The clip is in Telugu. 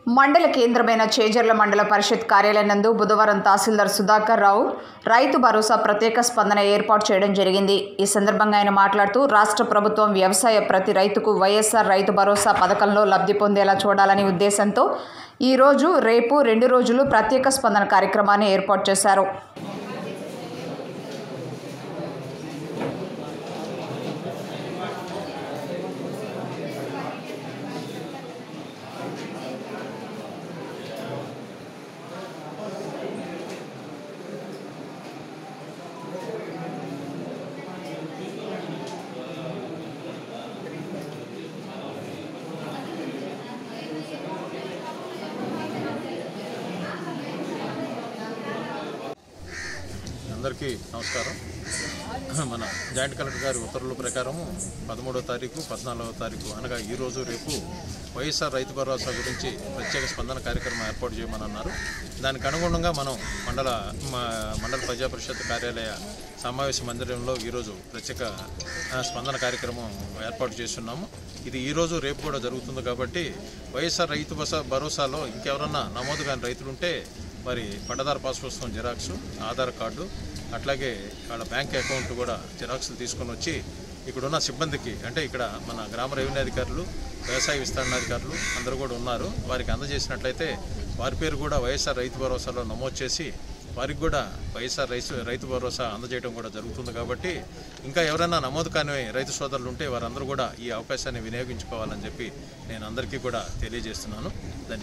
మండల కేంద్రమైన చేజర్ల మండల పరిషత్ కార్యాలయం నందు బుధవారం తహసీల్దార్ సుధాకర్ రావు రైతు భరోసా ప్రత్యేక స్పందన ఏర్పాటు చేయడం జరిగింది ఈ సందర్భంగా ఆయన మాట్లాడుతూ రాష్ట్ర ప్రభుత్వం వ్యవసాయ ప్రతి రైతుకు వైఎస్ఆర్ రైతు భరోసా పథకంలో లబ్ధి పొందేలా చూడాలని ఉద్దేశంతో ఈరోజు రేపు రెండు రోజులు ప్రత్యేక స్పందన కార్యక్రమాన్ని ఏర్పాటు చేశారు అందరికీ నమస్కారం మన జాయింట్ కలెక్టర్ గారి ఉత్తర్వుల ప్రకారం పదమూడవ తారీఖు పద్నాలుగవ తారీఖు అనగా ఈ రోజు రేపు వైఎస్ఆర్ రైతు భరోసా గురించి ప్రత్యేక స్పందన కార్యక్రమం ఏర్పాటు చేయమని అన్నారు దానికి అనుగుణంగా మనం మండల మ- మండల ప్రజా పరిషత్ కార్యాలయ సమావేశ మందిరంలో ఈరోజు ప్రత్యేక ఆ, స్పందన కార్యక్రమం ఏర్పాటు చేస్తున్నాము ఇది ఈ రోజు రేపు కూడా జరుగుతుంది కాబట్టి వైఎస్ఆర్ రైతు భరోసా భరోసాలో ఇంకెవరన్నా నమోదు కాని రైతులుంటే మరి పట్టదారు పాస్ పుస్తకం జిరాక్స్ ఆధార్ కార్డు అట్లాగే వాళ్ళ బ్యాంక్ అకౌంట్ కూడా జిరాక్స్లు తీసుకొని వచ్చి ఇక్కడున్న సిబ్బందికి అంటే ఇక్కడ మన గ్రామ రెవెన్యూ అధికారులు వ్యవసాయ విస్తరణాధికారులు అందరూ కూడా ఉన్నారు వారికి అందజేసినట్లయితే వారి పేరు కూడా వైఎస్ఆర్ రైతు భరోసాలో నమోదు చేసి వారికి కూడా వైఎస్ఆర్ రైతు రైతు భరోసా అందజేయడం కూడా జరుగుతుంది కాబట్టి ఇంకా ఎవరైనా నమోదు కాని రైతు సోదరులు ఉంటే వారందరూ కూడా ఈ అవకాశాన్ని వినియోగించుకోవాలని చెప్పి నేను అందరికీ కూడా తెలియజేస్తున్నాను ధన్యవాదాలు